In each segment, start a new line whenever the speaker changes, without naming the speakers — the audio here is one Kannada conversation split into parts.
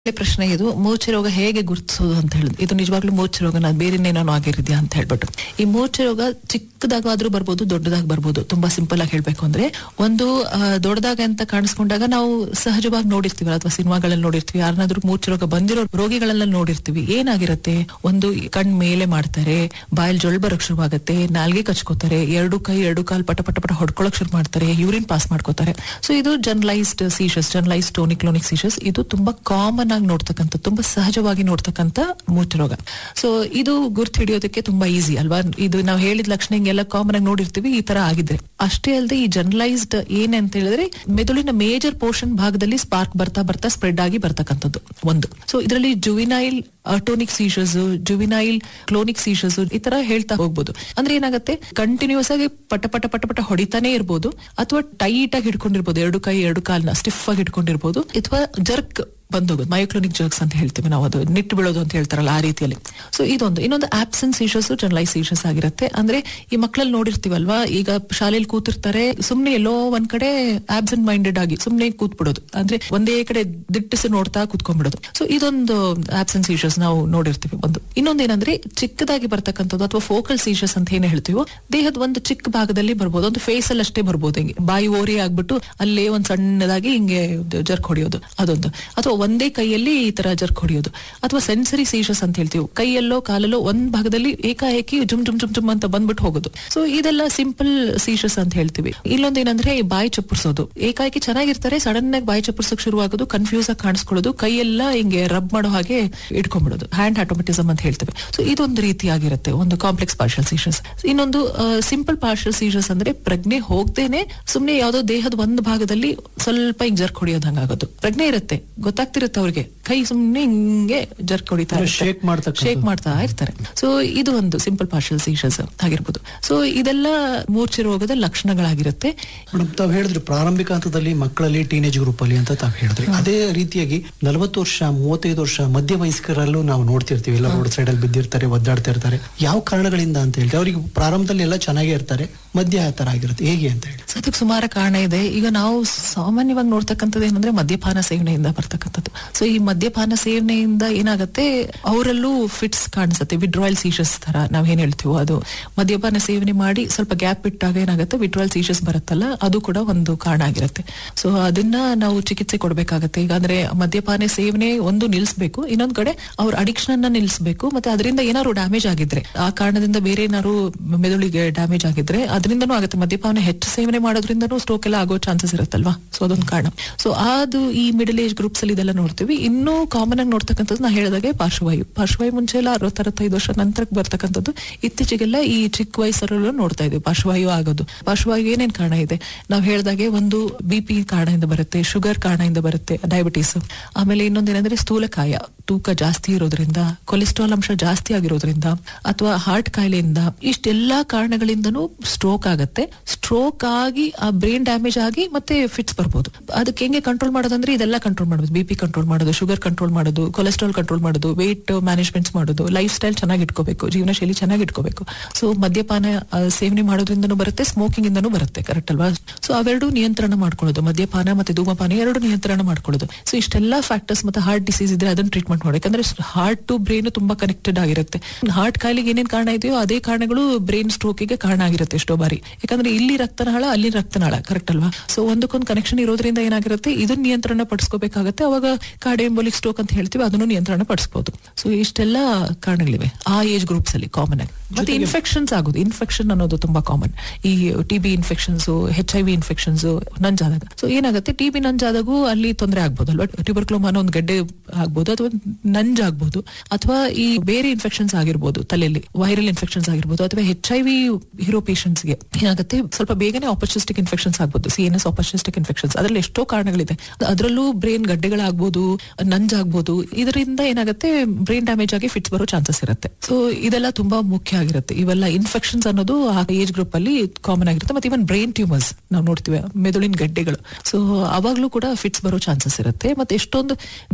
ಒಳ್ಳೆ ಪ್ರಶ್ನೆ ಇದು ಮೂರ್ಛೆ ರೋಗ ಹೇಗೆ ಗುರುತಿಸೋದು ಅಂತ ಹೇಳಿದ್ರು ಇದು ನಿಜವಾಗ್ಲೂ ಮೂರ್ಛೆ ರೋಗ ನಾನು ಬೇರೆ ಏನೇನೋ ಆಗಿರಿದ್ಯಾ ಅಂತ ಹೇಳ್ಬಿಟ್ಟು ಈ ಮೂರ್ಛೆ ರೋಗ ಚಿಕ್ಕದಾಗಾದ್ರೂ ಬರ್ಬೋದು ದೊಡ್ಡದಾಗಿ ಬರ್ಬೋದು ತುಂಬಾ ಸಿಂಪಲ್ ಆಗಿ ಹೇಳ್ಬೇಕು ಅಂದ್ರೆ ಒಂದು ಆ, ದೊಡ್ಡದಾಗ ಅಂತ ಕಾಣಿಸ್ಕೊಂಡಾಗ ನಾವು ಸಹಜವಾಗಿ ನೋಡಿರ್ತೀವಿ ಅಥವಾ ಸಿನಿಮಾಗಳಲ್ಲಿ ನೋಡಿರ್ತೀವಿ ಯಾರನ್ನಾದ್ರೂ ಮೂರ್ಛೆ ರೋಗ ಬಂದಿರೋ ರೋಗಿಗಳೆಲ್ಲ ನೋಡಿರ್ತೀವಿ ಏನಾಗಿರುತ್ತೆ ಒಂದು ಕಣ್ ಮೇಲೆ ಮಾಡ್ತಾರೆ ಬಾಯಲ್ಲಿ ಜೊಳ್ ಬರಕ್ ಶುರುವಾಗುತ್ತೆ ನಾಲ್ಗೆ ಕಚ್ಕೋತಾರೆ ಎರಡು ಕೈ ಎರಡು ಕಾಲ್ ಪಟ ಪಟ ಪಟ ಹೊಡ್ಕೊಳಕ್ ಶುರು ಮಾಡ್ತಾರೆ ಯೂರಿನ್ ಪಾಸ್ ಮಾಡ್ಕೋತಾರೆ ಸೊ ಇದು ಜರ್ನಲೈಸ್ಡ್ ಸೀಶಸ್ ಜರ್ನಲೈಸ್ಡ್ ಟೋನಿಕ್ಲೋನಿಕ್ ಸೀಶಸ್ ಇದು ತುಂಬಾ ಕಾಮನ್ ಆಗಿ ನೋಡ್ತಕ್ಕಂಥ ತುಂಬಾ ಸಹಜವಾಗಿ ನೋಡ್ತಕ್ಕಂಥ ಮೂರ್ಛೆ ರೋಗ ಸೊ ಇದು ಗುರ್ತು ಹಿಡಿಯೋದಕ್ಕೆ ತುಂಬಾ ಈಸಿ ಅಲ್ವಾ ಇದು ನಾವು ಹೇಳಿದ ಲಕ್ಷಣ ಹಿಂಗೆಲ್ಲ ಕಾಮನ್ ಆಗಿ ನೋಡಿರ್ತೀವಿ ಈ ತರ ಆಗಿದ್ರೆ ಅಷ್ಟೇ ಅಲ್ಲದೆ ಈ ಜನರಲೈಸ್ಡ್ ಏನ್ ಅಂತ ಹೇಳಿದ್ರೆ ಮೆದುಳಿನ ಮೇಜರ್ ಪೋರ್ಷನ್ ಭಾಗದಲ್ಲಿ ಸ್ಪಾರ್ಕ್ ಬರ್ತಾ ಬರ್ತಾ ಸ್ಪ್ರೆಡ್ ಆಗಿ ಬರ್ತಕ್ಕಂಥದ್ದು ಒಂದು ಸೊ ಇದರಲ್ಲಿ ಜುವಿನೈಲ್ ಟೋನಿಕ್ ಸೀಶಸ್ ಜುವಿನೈಲ್ ಕ್ಲೋನಿಕ್ ಸೀಶಸ್ ಈ ತರ ಹೇಳ್ತಾ ಹೋಗ್ಬೋದು ಅಂದ್ರೆ ಏನಾಗುತ್ತೆ ಕಂಟಿನ್ಯೂಸ್ ಆಗಿ ಪಟ ಪಟ ಪಟ ಪಟ ಹೊಡಿತಾನೆ ಇರ್ಬೋದು ಅಥವಾ ಟೈಟ್ ಆಗಿ ಹಿಡ್ಕೊಂಡಿರ್ಬೋದು ಎರಡು ಕೈ ಎರಡು ಕಾಲ್ನ ಸ್ಟಿಫ್ ಆಗಿ ಹಿಡ್ಕೊಂಡಿರ್ಬೋದು ಅಥವಾ ಜರ್ಕ್ ಬಂದೋಗೋದು ಮಯೋಕ್ಲೋನಿಕ್ ಜರ್ಕ್ಸ್ ಅಂತ ಹೇಳ್ತೀವಿ ನಾವು ಅದು ನಿಟ್ಟು ಬೀಳೋದು ಅಂತ ಹೇಳ್ತಾರಲ್ಲ ಆ ರೀತಿಯಲ್ಲಿ ಸೊ ಇದೊಂದು ಇನ್ನೊಂದು ಆಬ್ಸೆಂಟ್ ಸೀಶಸ್ ಜನರಲೈಸ್ ಸೀಶಸ್ ಆಗಿರುತ್ತೆ ಅಂದ್ರೆ ಈ ಮಕ್ಕಳಲ್ಲಿ ನೋಡಿರ್ತೀವಲ್ವಾ ಈಗ ಶಾಲೆಯಲ್ಲಿ ಕೂತಿರ್ತಾರೆ ಸುಮ್ನೆ ಎಲ್ಲೋ ಒಂದ್ ಕಡೆ ಆಬ್ಸೆಂಟ್ ಮೈಂಡೆಡ್ ಆಗಿ ಸುಮ್ನೆ ಕೂತ್ಬಿಡೋದು ಅಂದ್ರೆ ಒಂದೇ ಕಡೆ ದಿಟ್ಟಿಸಿ ನೋಡ್ತಾ ಕೂತ್ಕೊಂಡ್ಬಿಡೋದು ಸೊ ಇದೊಂದು ಆಬ್ಸೆಂಟ್ ಸೀಶಸ್ ನಾವು ನೋಡಿರ್ತೀವಿ ಒಂದು ಇನ್ನೊಂದು ಏನಂದ್ರೆ ಚಿಕ್ಕದಾಗಿ ಬರ್ತಕ್ಕಂಥದ್ದು ಅಥವಾ ಫೋಕಲ್ ಸೀಶಸ್ ಅಂತ ಏನ್ ಹೇಳ್ತೀವೋ ದೇಹದ ಒಂದು ಚಿಕ್ಕ ಭಾಗದಲ್ಲಿ ಬರ್ಬೋದು ಒಂದು ಫೇಸ್ ಅಲ್ಲಿ ಅಷ್ಟೇ ಬರ್ಬೋದು ಹಿಂಗೆ ಬಾಯಿ ಓರಿ ಆಗ್ಬಿಟ್ಟು ಅಲ್ಲೇ ಒಂದ್ ಸಣ್ಣದಾಗಿ ಹಿಂಗೆ ಜರ್ಕ್ ಹೊಡೆಯೋದು ಅದೊಂದು ಅಥವಾ ಒಂದೇ ಕೈಯಲ್ಲಿ ಈ ತರ ಜರ್ಕ್ ಹೊಡೆಯೋದು ಅಥವಾ ಸೆನ್ಸರಿ ಸೀಶಸ್ ಅಂತ ಹೇಳ್ತೀವಿ ಕೈಯಲ್ಲೋ ಕಾಲಲ್ಲೋ ಒಂದ್ ಭಾಗದಲ್ಲಿ ಏಕಾಏಕಿ ಜುಮ್ ಜುಮ್ ಜುಮ್ ಜುಮ್ ಅಂತ ಬಂದ್ಬಿಟ್ಟು ಹೋಗೋದು ಸೊ ಇದೆಲ್ಲ ಸಿಂಪಲ್ ಸೀಶಸ್ ಅಂತ ಹೇಳ್ತೀವಿ ಇಲ್ಲೊಂದ್ ಏನಂದ್ರೆ ಈ ಬಾಯಿ ಚಪ್ಪರ್ಸೋದು ಏಕಾಏಕಿ ಚೆನ್ನಾಗಿರ್ತಾರೆ ಸಡನ್ ಆಗಿ ಬಾಯಿ ಚಪ್ಪರ್ಸಕ್ ಶುರುವಾಗೋದು ಕನ್ಫ್ಯೂಸ್ ಆಗಿ ಕಾಣಿಸ್ಕೊಳ್ಳೋದು ಕೈಯೆಲ್ಲ ಹಿಂಗೆ ರಬ್ ಮಾಡೋ ಹಾಗೆ ಇಟ್ಕೊಂಡ್ಬಿಡೋದು ಹ್ಯಾಂಡ್ ಆಟೋಮೆಟಿಸಮ್ ಅಂತ ಹೇಳ್ತೇವೆ ಸೊ ಇದೊಂದು ರೀತಿಯಾಗಿರುತ್ತೆ ಒಂದು ಕಾಂಪ್ಲೆಕ್ಸ್ ಪಾರ್ಷಲ್ ಸೀಶಸ್ ಇನ್ನೊಂದು ಸಿಂಪಲ್ ಪಾರ್ಷಲ್ ಸೀಶಸ್ ಅಂದ್ರೆ ಪ್ರಜ್ಞೆ ಹೋಗ್ದೇನೆ ಸುಮ್ನೆ ಯಾವ್ದೋ ದೇಹದ ಒಂದು ಭಾಗದಲ್ಲಿ ಸ್ವಲ್ಪ ಹಿಂಗ್ ಜರ್ಕ್ ಹೊಡಿಯೋದ್ ಹಂಗಾಗೋದು ಪ್ರಜ್ಞೆ ಇರುತ್ತೆ ಗೊತ್ತಾಗ್ತಿರುತ್ತೆ ಅವ್ರಿಗೆ ಕೈ ಸುಮ್ನೆ ಹಿಂಗೆ ಜರ್ಕ್ ಹೊಡಿತಾ
ಅಂದ್ರೆ shake ಮಾಡ್ತಕ್ಕಂಥದ್ದು.
ಶೇಕ್ ಮಾಡ್ತಾ ಇರ್ತಾರೆ ಸೊ ಇದು ಒಂದು ಸಿಂಪಲ್ ಪಾರ್ಷಲ್ ಸೀಶಸ್ ಆಗಿರ್ಬೋದು ಸೊ ಇದೆಲ್ಲ ಮೂರ್ಛೆ ರೋಗದ ಲಕ್ಷಣಗಳಾಗಿರುತ್ತೆ
ಮೇಡಮ್ ತಾವ್ ಹೇಳಿದ್ರಿ ಪ್ರಾರಂಭಿಕ ಹಂತದಲ್ಲಿ ಮಕ್ಕಳಲ್ಲಿ ಟೀನೇಜ್ ಗ್ರೂಪ್ ಅಲ್ಲಿ ಅಂತ ತಾವ್ ಹೇಳಿದ್ರಿ ಅದೇ ರೀತಿಯಾಗಿ ನಲವತ್ತು ವರ್ಷ ಮೂವತ್ತೈದು ವರ್ಷ ಮಧ್ಯ ವಯಸ್ಕರಲ್ಲೂ ನಾವು ನೋಡ್ತಿರ್ತೀವಿ ಎಲ್ಲ ರೋಡ್ ಸೈಡ್ ಅಲ್ಲಿ ಬಿದ್ದಿರ್ತಾರೆ ಒದ್ದಾಡ್ತಾ ಇರ್ತಾರೆ ಯಾವ ಕಾರಣಗಳಿಂದ ಅಂತ ಹೇಳ್ತೀವಿ ಅವ್ರಿಗೆ ಪ್ರಾರಂಭದಲ್ಲಿ ಎಲ್ಲ ಚೆನ್ನಾಗೇ ಇರ್ತಾರೆ ಮಧ್ಯ ಆ ತರ ಆಗಿರುತ್ತೆ ಹೇಗೆ ಅಂತ ಹೇಳಿ
ಸೊ ಅದಕ್ಕೆ ಸುಮಾರು ಕಾರಣ ಇದೆ ಈಗ ನಾವು ಸಾಮಾನ್ಯವಾಗಿ ನೋಡ್ತಕ್ಕಂಥದ್ದು ಏನಂದ್ರೆ ಮದ್ಯಪಾನ ಸೇವನೆಯಿಂದ ಬರ್ತಕ್ಕಂಥದ್ದು ಸೊ ಈ ಮದ್ಯಪಾನ ಸೇವನೆಯಿಂದ ಏನಾಗುತ್ತೆ ಅವರಲ್ಲೂ ಫಿಟ್ಸ್ ಕಾಣಿಸುತ್ತೆ ವಿಡ್ರಾಯಲ್ ಸೀಶಸ್ ತರ ನಾವ್ ಏನ್ ಹೇಳ್ತೀವೋ ಅದು ಮದ್ಯಪಾನ ಸೇವನೆ ಮಾಡಿ ಸ್ವಲ್ಪ ಗ್ಯಾಪ್ ಬಿಟ್ಟಾಗ ಏನಾಗುತ್ತೆ ವಿಡ್ರಾಯಲ್ ಸೀಶಸ್ ಬರುತ್ತಲ್ಲ ಅದು ಕೂಡ ಒಂದು ಕಾರಣ ಆಗಿರುತ್ತೆ ಸೊ ಅದನ್ನ ನಾವು ಚಿಕಿತ್ಸೆ ಕೊಡ್ಬೇಕಾಗತ್ತೆ ಈಗ ಅಂದ್ರೆ ಮದ್ಯಪಾನ ಸೇವನೆ ಒಂದು ನಿಲ್ಲಿಸ್ಬೇಕು ಇನ್ನೊಂದ್ ಕಡೆ ಅವ್ರ ಅಡಿಕ್ಷನ್ ಅನ್ನ ನಿಲ್ಲಿಸ್ಬೇಕು ಮತ್ತೆ ಅದರಿಂದ ಏನಾದ್ರು ಡ್ಯಾಮೇಜ್ ಆಗಿದ್ರೆ ಆ ಕಾರಣದಿಂದ ಬೇರೆ ಏನಾದ್ರು ಮೆದುಳಿಗೆ ಡ್ಯಾಮೇಜ್ ಆಗಿದ್ರೆ ಅದರಿಂದನೂ ಆಗುತ್ತೆ ಮದ್ಯಪಾನ ಹೆಚ್ಚು ಸೇವನೆ ಮಾಡೋದ್ರಿಂದನೂ ಸ್ಟ್ರೋಕ್ ಎಲ್ಲ ಆಗೋ ಚಾನ್ಸಸ್ ಇರುತ್ತಲ್ವಾ ಸೊ ಅದೊಂದು ಕಾರಣ ಸೊ ಅದು ಈ ಮಿಡಲ್ ಏಜ್ ಗ್ರೂಪ್ಸ್ ಅಲ್ಲಿ ಇದೆಲ್ಲ ನೋಡ್ತೀವಿ ಇನ್ನೂ ಕಾಮನ್ ಆಗಿ ನೋಡ್ತಕ್ಕಂಥದ್ದು ನಾ ಹೇಳಿದಾಗೆ ಪಾರ್ಶ್ವವಾಯು ಪಾರ್ಶ್ವವಾಯು ಮುಂಚೆ ಎಲ್ಲ ಅರವತ್ತು ಅರವತ್ತೈದು ವರ್ಷ ನಂತರಕ್ಕೆ ಬರ್ತಕ್ಕಂಥದ್ದು ಇತ್ತೀಚೆಗೆಲ್ಲ ಈ ಚಿಕ್ಕ ವಯಸ್ಸರಲ್ಲೂ ನೋಡ್ತಾ ಇದ್ದೀವಿ ಪಾರ್ಶ್ವವಾಯು ಆಗೋದು ಪಾರ್ಶ್ವವಾಯು ಏನೇನ್ ಕಾರಣ ಇದೆ ನಾವು ಹೇಳ್ದಾಗೆ ಒಂದು ಬಿ ಪಿ ಕಾರಣದಿಂದ ಬರುತ್ತೆ ಶುಗರ್ ಕಾರಣದಿಂದ ಬರುತ್ತೆ ಡಯಾಬಿಟೀಸ್ ಆಮೇಲೆ ಇನ್ನೊಂದೇನಂದ್ರೆ ಸ್ಥೂಲಕಾಯ ತೂಕ ಜಾಸ್ತಿ ಇರೋದ್ರಿಂದ ಕೊಲೆಸ್ಟ್ರಾಲ್ ಅಂಶ ಜಾಸ್ತಿ ಆಗಿರೋದ್ರಿಂದ ಅಥವಾ ಹಾರ್ಟ್ ಕಾಯಿಲೆಯಿಂದ ಇಷ್ಟೆಲ್ಲಾ ಕಾರಣಗಳಿಂದನೂ ಸ್ಟ್ರೋಕ್ ಆಗತ್ತೆ ಸ್ಟ್ರೋಕ್ ಆಗಿ ಆ ಬ್ರೈನ್ ಡ್ಯಾಮೇಜ್ ಆಗಿ ಮತ್ತೆ ಫಿಟ್ಸ್ ಬರ್ಬೋದು ಅದಕ್ಕೆ ಹೆಂಗೆ ಕಂಟ್ರೋಲ್ ಮಾಡೋದಂದ್ರೆ ಇದೆಲ್ಲ ಕಂಟ್ರೋಲ್ ಮಾಡೋದು ಬಿ ಪಿ ಕಂಟ್ರೋಲ್ ಮಾಡೋದು ಶುಗರ್ ಕಂಟ್ರೋಲ್ ಮಾಡೋದು ಕೊಲೆಸ್ಟ್ರಾಲ್ ಕಂಟ್ರೋಲ್ ಮಾಡೋದು ವೆಯ್ಟ್ ಮ್ಯಾನೇಜ್ಮೆಂಟ್ಸ್ ಮಾಡೋದು ಲೈಫ್ ಸ್ಟೈಲ್ ಚೆನ್ನಾಗಿ ಇಟ್ಕೋಬೇಕು ಜೀವನ ಶೈಲಿ ಚೆನ್ನಾಗಿ ಇಟ್ಕೋಬೇಕು ಸೊ ಮದ್ಯಪಾನ ಆ, ಸೇವನೆ ಮಾಡೋದ್ರಿಂದನೂ ಬರುತ್ತೆ ಸ್ಮೋಕಿಂಗ್ ಇಂದನೂ ಬರುತ್ತೆ ಕರೆಕ್ಟ್ ಅಲ್ವಾ ಸೊ ಅವೆರಡು ನಿಯಂತ್ರಣ ಮಾಡ್ಕೊಳ್ಳೋದು ಮದ್ಯಪಾನ ಮತ್ತೆ ಧೂಮಪಾನ ಎರಡು ನಿಯಂತ್ರಣ ಮಾಡ್ಕೊಳ್ಳೋದು ಸೊ ಇಷ್ಟೆಲ್ಲ ಫ್ಯಾಕ್ಟರ್ಸ್ ಮತ್ತೆ ಹಾರ್ಟ್ ಡಿಸೀಸ್ ಇದ್ರೆ ಅದನ್ನ ಟ್ರೀಟ್ಮೆಂಟ್ ಮಾಡಿ ಯಾಕಂದ್ರೆ ಹಾರ್ಟ್ ಟು ಬ್ರೈನ್ ತುಂಬಾ ಕನೆಕ್ಟೆಡ್ ಆಗಿರುತ್ತೆ ಹಾರ್ಟ್ ಕಾಯಿಲೆಗೆ ಏನೇನ್ ಕಾರಣ ಇದೆಯೋ ಅದೇ ಕಾರಣಗಳು ಬ್ರೈನ್ ಸ್ಟ್ರೋಕಿಗೆ ಕಾರಣ ಆಗಿರುತ್ತೆ ಎಷ್ಟೋ ಬಾರಿ ಯಾಕಂದ್ರೆ ಇಲ್ಲಿ ರಕ್ತನಾಳ ಅಲ್ಲಿ ರಕ್ತನಾಳ ಕರೆಕ್ಟ್ ಅಲ್ವಾ ಸೊ ಒಂದಕ್ಕೊಂದು ಕನೆಕ್ಷನ್ ಇರೋದ್ರಿಂದ ಏನಾಗಿರುತ್ತೆ ಇದನ್ನ ನಿಯಂತ್ರಣ ಪಡಿಸ್ಕೋಬೇಕಾಗತ್ತೆ ಅವಾಗ ಕಾರ್ಡಿಯಂಬೋಲಿಕ್ ಸ್ಟ್ರೋಕ್ ಅಂತ ಹೇಳ್ತೀವಿ ಅದನ್ನು ನಿಯಂತ್ರಣ ಪಡಿಸಬಹುದು ಸೊ ಇಷ್ಟೆಲ್ಲ ಕಾರಣಗಳಿವೆ ಆ ಏಜ್ ಗ್ರೂಪ್ಸ್ ಅಲ್ಲಿ ಕಾಮನ್ ಆಗಿ ಮತ್ತೆ ಇನ್ಫೆಕ್ಷನ್ಸ್ ಆಗೋದು ಇನ್ಫೆಕ್ಷನ್ ಅನ್ನೋದು ತುಂಬಾ ಕಾಮನ್ ಈ T B infections H I V infections ನಂಜಾದಾಗ ಸೊ ಏನಾಗುತ್ತೆ ಟಿ ಬಿ ನಂಜಾದಾಗೂ ಅಲ್ಲಿ ತೊಂದರೆ ಆಗ್ಬೋದು ಅಲ್ವಾ ಟ್ಯೂಬರ್ಕ್ಲೋಮ್ ಅನ್ನೋ ಒಂದು ಗಡ್ಡೆ ಆಗ್ಬೋದು ಅಥವಾ ನಂಜಾಗ್ಬೋದು ಅಥವಾ ಈ ಬೇರೆ ಇನ್ಫೆಕ್ಷನ್ಸ್ ಆಗಿರ್ಬೋದು ತಲೆಯಲ್ಲಿ ವೈರಲ್ ಇನ್ಫೆಕ್ಷನ್ಸ್ ಆಗಿರ್ಬೋದು ಅಥವಾ ಹೆಚ್ ಐ ವಿ ಹೀರೋ ಗೆ ಏನಾಗುತ್ತೆ ಸ್ವಲ್ಪ ಬೇಗನೆ ಆಪರ್ಚುನಿಸ್ಟಿಕ್ ಇನ್ಫೆಕ್ಷನ್ಸ್ ಆಗ್ಬೋದು C N S opportunistic infections ಅದರಲ್ಲಿ ಎಷ್ಟೋ ಕಾರಣಗಳಿದೆ ಅದರಲ್ಲೂ ಬ್ರೈನ್ ಗಡ್ಡೆಗಳಾಗ್ಬೋದು ನಂಜಾಗ್ಬೋದು ಇದರಿಂದ ಏನಾಗುತ್ತೆ ಬ್ರೈನ್ ಡ್ಯಾಮೇಜ್ ಆಗಿ ಫಿಟ್ಸ್ ಬರೋ ಚಾನ್ಸಸ್ ಇರುತ್ತೆ ಸೊ ಇದೆಲ್ಲ ತುಂಬಾ ಮುಖ್ಯ ಆಗಿರುತ್ತೆ ಇವೆಲ್ಲ ಇನ್ಫೆಕ್ಷನ್ಸ್ ಅನ್ನೋದು ಆ ಏಜ್ ಗ್ರೂಪ್ ಅಲ್ಲಿ ಕಾಮನ್ ಆಗಿರುತ್ತೆ ಮತ್ತೆ ಇವನ್ ಬ್ರೈನ್ ಟ್ಯೂಮರ್ಸ್ ನಾವು ನೋಡ್ತೀವಿ ಮೆದುಳಿನ ಗಡ್ಡೆಗಳು ಸೊ ಅವಾಗ್ಲೂ ಕೂಡ ಫಿಟ್ಸ್ ಬರೋ ಚಾನ್ಸಸ್ ಇರುತ್ತೆ ಮತ್ತೆ ಎಷ್ಟೊಂದು ಡಿಮ್ಯಾಲಿಟಿ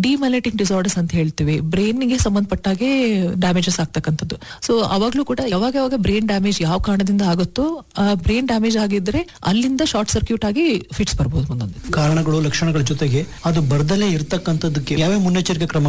ಡಿಫ್ರೆಂಟಿಂಗ್ ಡಿಸಾರ್ಡರ್ಸ್ ಅಂತ ಹೇಳ್ತೀವಿ ಬ್ರೈನ್ ಗೆ ಸಂಬಂಧಪಟ್ಟಾಗೆ ಡ್ಯಾಮೇಜಸ್ ಆಗ್ತಕ್ಕಂಥದ್ದು ಸೊ ಅವಾಗ್ಲೂ ಕೂಡ ಯಾವಾಗ ಯಾವಾಗ ಬ್ರೈನ್ ಡ್ಯಾಮೇಜ್ ಯಾವ ಕಾರಣದಿಂದ ಆಗುತ್ತೋ ಆ ಬ್ರೈನ್ ಡ್ಯಾಮೇಜ್ ಆಗಿದ್ರೆ ಅಲ್ಲಿಂದ ಶಾರ್ಟ್ ಸರ್ಕ್ಯೂಟ್ ಆಗಿ ಫಿಟ್ಸ್ ಬರ್ಬೋದು ಮುಂದೊಂದು
ಕಾರಣಗಳು ಲಕ್ಷಣಗಳ ಜೊತೆಗೆ ಅದು ಬರ್ದಲೇ ಇರ್ತಕ್ಕಂಥದ್ದಕ್ಕೆ ಯಾವ್ಯಾವ ಮುನ್ನೆಚ್ಚರಿಕೆ ಕ್ರಮ